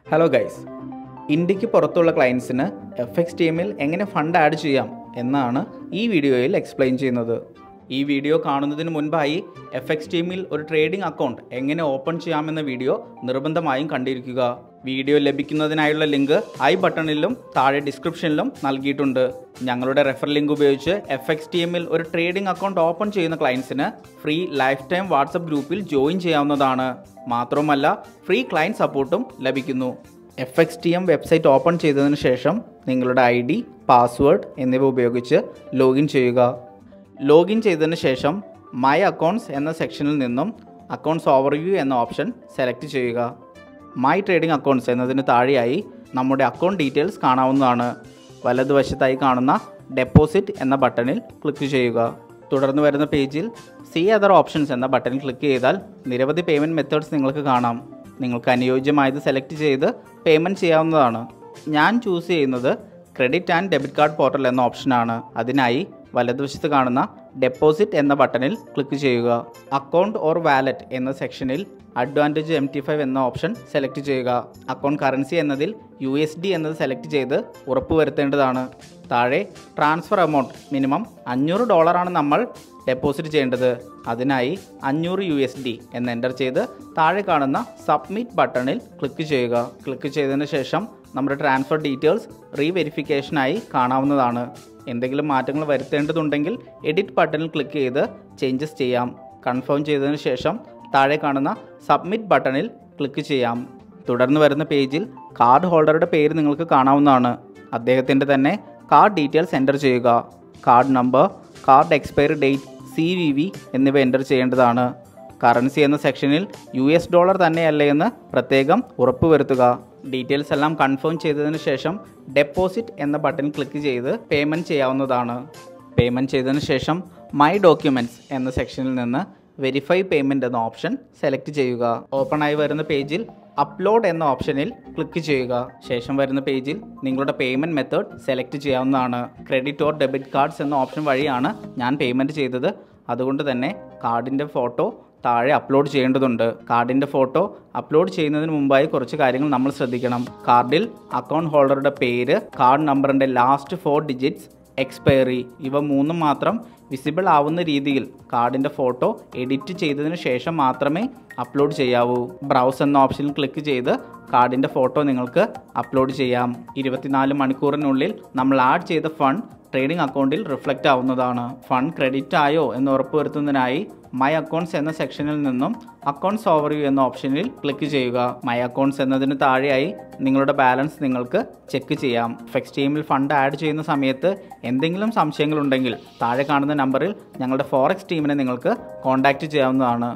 hello guys ഇന്ത്യക്ക് പുറത്തുള്ള ക്ലയൻസിന് F X T എമ്മിൽ എങ്ങനെ ഫണ്ട് ആഡ് ചെയ്യാം എന്നാണ് ഈ വീഡിയോയിൽ എക്സ്പ്ലെയിൻ ചെയ്യുന്നത് ഈ വീഡിയോ കാണുന്നതിന് മുൻപായി എഫ് എക്സ് ടി എമ്മിൽ ഒരു ട്രേഡിംഗ് അക്കൗണ്ട് എങ്ങനെ ഓപ്പൺ ചെയ്യാമെന്ന വീഡിയോ നിർബന്ധമായും കണ്ടിരിക്കുക വീഡിയോ ലഭിക്കുന്നതിനായുള്ള ലിങ്ക് ഐ ബട്ടണിലും താഴെ ഡിസ്ക്രിപ്ഷനിലും നൽകിയിട്ടുണ്ട് ഞങ്ങളുടെ റെഫർ ലിങ്ക് ഉപയോഗിച്ച് എഫ് എക്സ് ടി എമ്മിൽ ഒരു ട്രേഡിംഗ് അക്കൗണ്ട് ഓപ്പൺ ചെയ്യുന്ന ക്ലയൻസിന് ഫ്രീ ലൈഫ് ടൈം വാട്സപ്പ് ഗ്രൂപ്പിൽ ജോയിൻ ചെയ്യാവുന്നതാണ് മാത്രമല്ല ഫ്രീ ക്ലയൻറ്റ് സപ്പോർട്ടും ലഭിക്കുന്നു F X T M website open ചെയ്തതിന് ശേഷം നിങ്ങളുടെ ഐ ഡി പാസ്വേഡ് എന്നിവ ഉപയോഗിച്ച് ലോഗിൻ ചെയ്യുക ലോഗിൻ ചെയ്തതിന് ശേഷം മൈ അക്കൗണ്ട്സ് എന്ന സെക്ഷനിൽ നിന്നും അക്കൗണ്ട്സ് ഓവർവ്യൂ എന്ന ഓപ്ഷൻ സെലക്ട് ചെയ്യുക മൈ ട്രേഡിംഗ് അക്കൗണ്ട്സ് എന്നതിന് താഴെയായി നമ്മുടെ അക്കൗണ്ട് ഡീറ്റെയിൽസ് കാണാവുന്നതാണ് വലതുവശത്തായി കാണുന്ന ഡെപ്പോസിറ്റ് എന്ന ബട്ടണിൽ ക്ലിക്ക് ചെയ്യുക തുടർന്ന് വരുന്ന പേജിൽ സി അതർ ഓപ്ഷൻസ് എന്ന ബട്ടണിൽ ക്ലിക്ക് ചെയ്താൽ നിരവധി പേയ്മെൻറ്റ് മെത്തേഡ്സ് നിങ്ങൾക്ക് കാണാം നിങ്ങൾക്ക് അനുയോജ്യമായത് സെലക്ട് ചെയ്ത് പേയ്മെൻറ്റ് ചെയ്യാവുന്നതാണ് ഞാൻ ചൂസ് ചെയ്യുന്നത് credit and debit card portal എന്ന ഓപ്ഷനാണ് അതിനായി വലതുവശത്ത് കാണുന്ന ഡെപ്പോസിറ്റ് എന്ന ബട്ടണിൽ ക്ലിക്ക് ചെയ്യുക അക്കൗണ്ട് ഓർ വാലറ്റ് എന്ന സെക്ഷനിൽ അഡ്വാൻറ്റേജ് എം ടി ഫൈവ് എന്ന ഓപ്ഷൻ സെലക്ട് ചെയ്യുക അക്കൗണ്ട് കറൻസി എന്നതിൽ യു എസ് ഡി എന്നത് സെലക്ട് ചെയ്ത് ഉറപ്പുവരുത്തേണ്ടതാണ് താഴെ ട്രാൻസ്ഫർ എമൗണ്ട് മിനിമം അഞ്ഞൂറ് ഡോളറാണ് നമ്മൾ ഡെപ്പോസിറ്റ് ചെയ്യേണ്ടത് അതിനായി അഞ്ഞൂറ് യു എസ് ഡി എന്ന് എൻ്റർ ചെയ്ത് താഴെ കാണുന്ന സബ്മിറ്റ് ബട്ടണിൽ ക്ലിക്ക് ചെയ്യുക ക്ലിക്ക് ചെയ്തതിന് ശേഷം നമ്മുടെ ട്രാൻസ്ഫർ ഡീറ്റെയിൽസ് റീവെരിഫിക്കേഷനായി കാണാവുന്നതാണ് എന്തെങ്കിലും മാറ്റങ്ങൾ വരുത്തേണ്ടതുണ്ടെങ്കിൽ എഡിറ്റ് ബട്ടണിൽ ക്ലിക്ക് ചെയ്ത് ചേഞ്ചസ് ചെയ്യാം കൺഫേം ചെയ്തതിന് ശേഷം താഴെ കാണുന്ന സബ്മിറ്റ് ബട്ടണിൽ ക്ലിക്ക് ചെയ്യാം തുടർന്ന് വരുന്ന പേജിൽ കാർഡ് ഹോൾഡറുടെ പേര് നിങ്ങൾക്ക് കാണാവുന്നതാണ് അദ്ദേഹത്തിൻ്റെ തന്നെ കാർഡ് ഡീറ്റെയിൽസ് എൻ്റർ ചെയ്യുക card number card expiry date C V V എന്നിവ എൻ്റർ ചെയ്യേണ്ടതാണ് കറൻസി എന്ന സെക്ഷനിൽ യു എസ് ഡോളർ തന്നെയല്ലേ എന്ന് പ്രത്യേകം ഉറപ്പുവരുത്തുക ഡീറ്റെയിൽസ് എല്ലാം കൺഫേം ചെയ്തതിന് ശേഷം ഡെപ്പോസിറ്റ് എന്ന ബട്ടൺ ക്ലിക്ക് ചെയ്ത് പേയ്മെൻറ്റ് ചെയ്യാവുന്നതാണ് പേയ്മെൻറ്റ് ചെയ്തതിന് ശേഷം മൈ ഡോക്യുമെൻറ്റ്സ് എന്ന സെക്ഷനിൽ നിന്ന് വെരിഫൈ പേയ്മെൻറ്റ് എന്ന ഓപ്ഷൻ സെലക്ട് ചെയ്യുക ഓപ്പൺ ആയി വരുന്ന പേജിൽ അപ്ലോഡ് എന്ന ഓപ്ഷനിൽ ക്ലിക്ക് ചെയ്യുക ശേഷം വരുന്ന പേജിൽ നിങ്ങളുടെ പേയ്മെൻറ്റ് മെത്തേഡ് സെലക്ട് ചെയ്യാവുന്നതാണ് ക്രെഡിറ്റ് ഓർ ഡെബിറ്റ് കാർഡ്സ് എന്ന ഓപ്ഷൻ വഴിയാണ് ഞാൻ പേയ്മെൻറ്റ് ചെയ്തത് അതുകൊണ്ട് തന്നെ കാർഡിൻ്റെ ഫോട്ടോ താഴെ അപ്ലോഡ് ചെയ്യേണ്ടതുണ്ട് കാർഡിൻ്റെ ഫോട്ടോ അപ്ലോഡ് ചെയ്യുന്നതിന് മുമ്പായി കുറച്ച് കാര്യങ്ങൾ നമ്മൾ ശ്രദ്ധിക്കണം കാർഡിൽ അക്കൗണ്ട് ഹോൾഡറുടെ പേര് കാർഡ് നമ്പറിൻ്റെ ലാസ്റ്റ് ഫോർ ഡിജിറ്റ്സ് എക്സ്പയറി ഇവ മൂന്നും മാത്രം വിസിബിൾ ആവുന്ന രീതിയിൽ കാർഡിൻ്റെ ഫോട്ടോ എഡിറ്റ് ചെയ്തതിന് ശേഷം മാത്രമേ അപ്ലോഡ് ചെയ്യാവൂ ബ്രൗസ് എന്ന ഓപ്ഷനിൽ ക്ലിക്ക് ചെയ്ത് കാർഡിൻ്റെ ഫോട്ടോ നിങ്ങൾക്ക് അപ്ലോഡ് ചെയ്യാം ഇരുപത്തിനാല് മണിക്കൂറിനുള്ളിൽ നമ്മൾ ആഡ് ചെയ്ത ഫണ്ട് ട്രേഡിംഗ് അക്കൗണ്ടിൽ റിഫ്ലക്റ്റ് ആവുന്നതാണ് ഫണ്ട് ക്രെഡിറ്റ് ആയോ എന്ന് ഉറപ്പുവരുത്തുന്നതിനായി മൈ അക്കൗണ്ട്സ് എന്ന സെക്ഷനിൽ നിന്നും അക്കൗണ്ട്സ് ഓവർവ്യൂ എന്ന ഓപ്ഷനിൽ ക്ലിക്ക് ചെയ്യുക മൈ അക്കൗണ്ട്സ് എന്നതിന് താഴെയായി നിങ്ങളുടെ ബാലൻസ് നിങ്ങൾക്ക് ചെക്ക് ചെയ്യാം ഫെക്സ് ടീമിൽ ഫണ്ട് ആഡ് ചെയ്യുന്ന സമയത്ത് എന്തെങ്കിലും സംശയങ്ങളുണ്ടെങ്കിൽ താഴെ കാണുന്ന നമ്പറിൽ ഞങ്ങളുടെ ഫോറക്സ് ടീമിനെ നിങ്ങൾക്ക് കോൺടാക്റ്റ് ചെയ്യാവുന്നതാണ്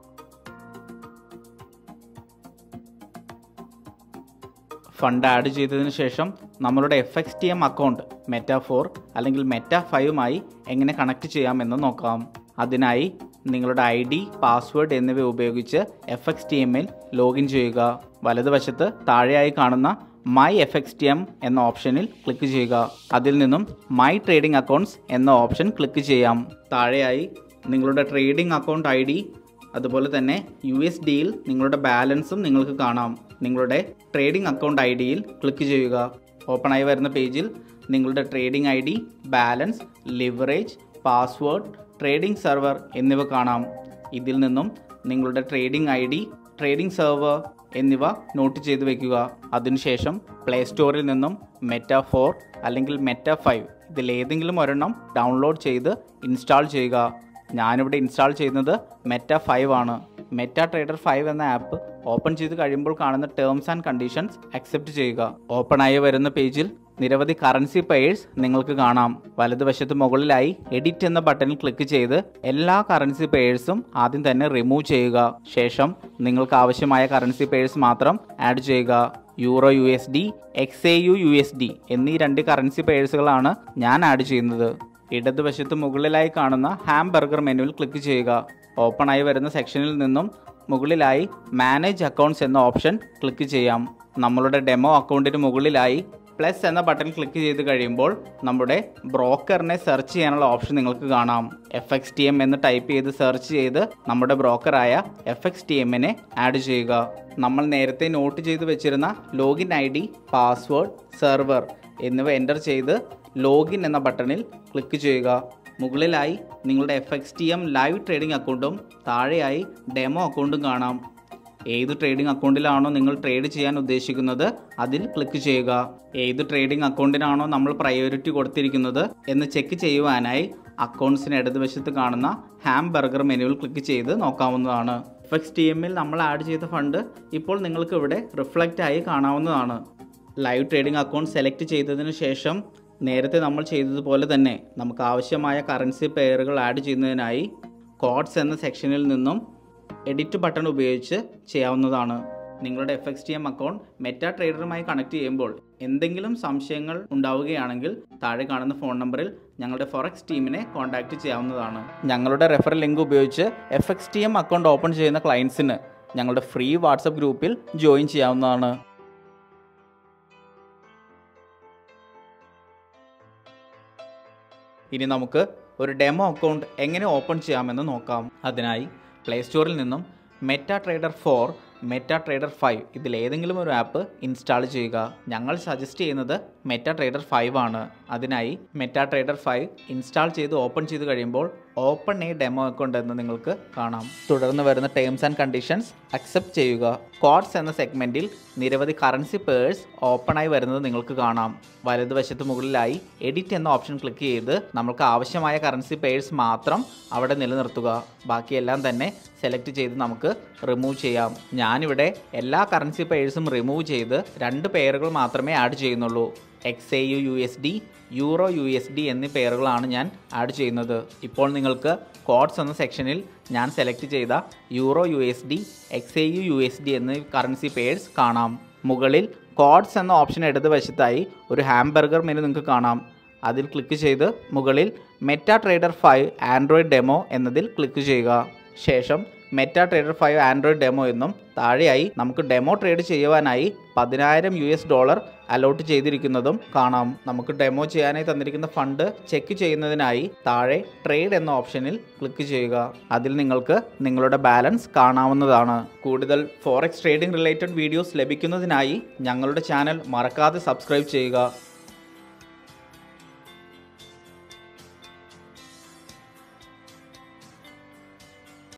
ഫണ്ട് ആഡ് ചെയ്തതിന് ശേഷം നമ്മളുടെ F X T M account meta four അല്ലെങ്കിൽ മെറ്റ ഫൈവുമായി എങ്ങനെ കണക്ട് ചെയ്യാമെന്ന് നോക്കാം അതിനായി നിങ്ങളുടെ ഐ ഡി പാസ്വേഡ് എന്നിവ ഉപയോഗിച്ച് എഫ് എക്സ് ടി എമ്മിൽ ലോഗിൻ ചെയ്യുക വലതുവശത്ത് താഴെയായി കാണുന്ന my F X T M എന്ന ഓപ്ഷനിൽ ക്ലിക്ക് ചെയ്യുക അതിൽ നിന്നും മൈ ട്രേഡിംഗ് അക്കൗണ്ട്സ് എന്ന ഓപ്ഷൻ ക്ലിക്ക് ചെയ്യാം താഴെയായി നിങ്ങളുടെ ട്രേഡിംഗ് അക്കൗണ്ട് ഐ ഡി അതുപോലെ തന്നെ യു എസ് ഡിയിൽ നിങ്ങളുടെ ബാലൻസും നിങ്ങൾക്ക് കാണാം നിങ്ങളുടെ ട്രേഡിംഗ് അക്കൗണ്ട് ഐ ഡിയിൽ ക്ലിക്ക് ചെയ്യുക ഓപ്പണായി വരുന്ന പേജിൽ നിങ്ങളുടെ trading I D balance leverage password trading server എന്നിവ കാണാം ഇതിൽ നിന്നും നിങ്ങളുടെ trading I D trading server എന്നിവ നോട്ട് ചെയ്ത് വെക്കുക അതിനുശേഷം പ്ലേ സ്റ്റോറിൽ നിന്നും മെറ്റ ഫോർ അല്ലെങ്കിൽ മെറ്റ ഫൈവ് ഇതിലേതെങ്കിലും ഒരെണ്ണം ഡൗൺലോഡ് ചെയ്ത് ഇൻസ്റ്റാൾ ചെയ്യുക ഞാനിവിടെ ഇൻസ്റ്റാൾ ചെയ്യുന്നത് മെറ്റ ഫൈവ് ആണ് മെറ്റ ട്രേഡർ ഫൈവ് എന്ന ആപ്പ് ഓപ്പൺ ചെയ്ത് കഴിയുമ്പോൾ കാണുന്ന ടേംസ് ആൻഡ് കണ്ടീഷൻസ് അക്സെപ്റ്റ് ചെയ്യുക ഓപ്പൺ ആയി വരുന്ന പേജിൽ നിരവധി കറൻസി പെയേഴ്സ് നിങ്ങൾക്ക് കാണാം വലതുവശത്ത് മുകളിലായി എഡിറ്റ് എന്ന ബട്ടണിൽ ക്ലിക്ക് ചെയ്ത് എല്ലാ കറൻസി പെയേഴ്സും ആദ്യം തന്നെ റിമൂവ് ചെയ്യുക ശേഷം നിങ്ങൾക്ക് ആവശ്യമായ കറൻസി പെയേഴ്സ് മാത്രം ആഡ് ചെയ്യുക euro U S D X A U U S D എന്നീ രണ്ട് കറൻസി പെയേഴ്സുകളാണ് ഞാൻ ആഡ് ചെയ്യുന്നത് ഇടതുവശത്ത് മുകളിലായി കാണുന്ന ഹാം ബർഗർ മെനുവിൽ ക്ലിക്ക് ചെയ്യുക ഓപ്പൺ ആയി വരുന്ന സെക്ഷനിൽ നിന്നും മുകളിലായി മാനേജ് അക്കൗണ്ട്സ് എന്ന ഓപ്ഷൻ ക്ലിക്ക് ചെയ്യാം നമ്മളുടെ ഡെമോ അക്കൗണ്ടിന് മുകളിലായി പ്ലസ് എന്ന ബട്ടൺ ക്ലിക്ക് ചെയ്ത് കഴിയുമ്പോൾ നമ്മുടെ ബ്രോക്കറിനെ സെർച്ച് ചെയ്യാനുള്ള ഓപ്ഷൻ നിങ്ങൾക്ക് കാണാം എഫ് എക്സ് ടി എം എന്ന് ടൈപ്പ് ചെയ്ത് സെർച്ച് ചെയ്ത് നമ്മുടെ ബ്രോക്കറായ എഫ് എക്സ് ടി എമ്മിനെ ആഡ് ചെയ്യുക നമ്മൾ നേരത്തെ നോട്ട് ചെയ്ത് വെച്ചിരുന്ന login I D password server എന്നിവ എൻ്റർ ചെയ്ത് ലോഗിൻ എന്ന ബട്ടണിൽ ക്ലിക്ക് ചെയ്യുക മുകളിലായി നിങ്ങളുടെ F X T M live trading അക്കൗണ്ടും താഴെയായി ഡെമോ അക്കൗണ്ടും കാണാം ഏത് ട്രേഡിംഗ് അക്കൗണ്ടിലാണോ നിങ്ങൾ ട്രേഡ് ചെയ്യാൻ ഉദ്ദേശിക്കുന്നത് അതിൽ ക്ലിക്ക് ചെയ്യുക ഏത് ട്രേഡിംഗ് അക്കൗണ്ടിനാണോ നമ്മൾ പ്രയോറിറ്റി കൊടുത്തിരിക്കുന്നത് എന്ന് ചെക്ക് ചെയ്യുവാനായി അക്കൗണ്ട്സിന് ഇടതുവശത്ത് കാണുന്ന ഹാം ബർഗർ മെനുവിൽ ക്ലിക്ക് ചെയ്ത് നോക്കാവുന്നതാണ് എഫ് എക്സ് ടി എമ്മിൽ നമ്മൾ ആഡ് ചെയ്ത ഫണ്ട് ഇപ്പോൾ നിങ്ങൾക്ക് ഇവിടെ റിഫ്ലക്റ്റ് ആയി കാണാവുന്നതാണ് ലൈവ് ട്രേഡിംഗ് അക്കൗണ്ട് സെലക്ട് ചെയ്തതിന് ശേഷം നേരത്തെ നമ്മൾ ചെയ്തതുപോലെ തന്നെ നമുക്ക് ആവശ്യമായ കറൻസി പെയറുകൾ ആഡ് ചെയ്യുന്നതിനായി കോഡ്സ് എന്ന സെക്ഷനിൽ നിന്നും എഡിറ്റ് ബട്ടൺ ഉപയോഗിച്ച് ചെയ്യാവുന്നതാണ് നിങ്ങളുടെ F X T M account meta ട്രേഡറുമായി കണക്ട് ചെയ്യുമ്പോൾ എന്തെങ്കിലും സംശയങ്ങൾ ഉണ്ടാവുകയാണെങ്കിൽ താഴെ കാണുന്ന ഫോൺ നമ്പറിൽ ഞങ്ങളുടെ ഫൊറക്സ് ടീമിനെ കോൺടാക്റ്റ് ചെയ്യാവുന്നതാണ് ഞങ്ങളുടെ റെഫറൽ ലിങ്ക് ഉപയോഗിച്ച് F X T M account open ചെയ്യുന്ന ക്ലയൻസിന് ഞങ്ങളുടെ ഫ്രീ വാട്സപ്പ് ഗ്രൂപ്പിൽ ജോയിൻ ചെയ്യാവുന്നതാണ് ഇനി നമുക്ക് ഒരു ഡെമോ അക്കൗണ്ട് എങ്ങനെ ഓപ്പൺ ചെയ്യാമെന്ന് നോക്കാം അതിനായി പ്ലേ സ്റ്റോറിൽ നിന്നും meta trader four meta trader five ഇതിലേതെങ്കിലും ഒരു ആപ്പ് ഇൻസ്റ്റാൾ ചെയ്യുക ഞങ്ങൾ സജസ്റ്റ് ചെയ്യുന്നത് മെറ്റ ട്രേഡർ ഫൈവ് ആണ് അതിനായി മെറ്റ ട്രേഡർ ഫൈവ് ഇൻസ്റ്റാൾ ചെയ്ത് ഓപ്പൺ ചെയ്ത് കഴിയുമ്പോൾ ഓപ്പൺ എ ഡെമോ അക്കൗണ്ട് എന്ന് നിങ്ങൾക്ക് കാണാം തുടർന്ന് വരുന്ന ടേംസ് ആൻഡ് കണ്ടീഷൻസ് അക്സെപ്റ്റ് ചെയ്യുക കോഡ്സ് എന്ന സെഗ്മെൻറ്റിൽ നിരവധി കറൻസി പേഴ്സ് ഓപ്പണായി വരുന്നത് നിങ്ങൾക്ക് കാണാം വലതുവശത്ത് മുകളിലായി എഡിറ്റ് എന്ന ഓപ്ഷൻ ക്ലിക്ക് ചെയ്ത് നമുക്ക് ആവശ്യമായ കറൻസി പേഴ്സ് മാത്രം അവിടെ നിലനിർത്തുക ബാക്കിയെല്ലാം തന്നെ സെലക്ട് ചെയ്ത് നമുക്ക് റിമൂവ് ചെയ്യാം ഞാനിവിടെ എല്ലാ കറൻസി പെയർസും റിമൂവ് ചെയ്ത് രണ്ട് പെയറുകൾ മാത്രമേ ആഡ് ചെയ്യുന്നുള്ളൂ X A U U S D euro U S D എന്നീ പെയറുകളാണ് ഞാൻ ആഡ് ചെയ്യുന്നത് ഇപ്പോൾ നിങ്ങൾക്ക് കോഡ്സ് എന്ന സെക്ഷനിൽ ഞാൻ സെലക്ട് ചെയ്ത euro U S D X A U U S D എന്നീ കറൻസി പെയർസ് കാണാം മുകളിൽ കോഡ്സ് എന്ന ഓപ്ഷൻ ഇടതുവശത്തായി ഒരു ഹാംബർഗർ മെനു നിങ്ങൾക്ക് കാണാം അതിൽ ക്ലിക്ക് ചെയ്ത് മുകളിൽ meta trader five android demo എന്നതിൽ ക്ലിക്ക് ചെയ്യുക ശേഷം meta trader five android demo എന്നും താഴെയായി നമുക്ക് ഡെമോ ട്രേഡ് ചെയ്യുവാനായി പതിനായിരം യു എസ് ഡോളർ അലോട്ട് ചെയ്തിരിക്കുന്നതും കാണാം നമുക്ക് ഡെമോ ചെയ്യാനായി തന്നിരിക്കുന്ന ഫണ്ട് ചെക്ക് ചെയ്യുന്നതിനായി താഴെ ട്രേഡ് എന്ന ഓപ്ഷനിൽ ക്ലിക്ക് ചെയ്യുക അതിൽ നിങ്ങൾക്ക് നിങ്ങളുടെ ബാലൻസ് കാണാവുന്നതാണ് കൂടുതൽ ഫോറക്സ് ട്രേഡിംഗ് റിലേറ്റഡ് വീഡിയോസ് ലഭിക്കുന്നതിനായി ഞങ്ങളുടെ ചാനൽ മറക്കാതെ സബ്സ്ക്രൈബ് ചെയ്യുക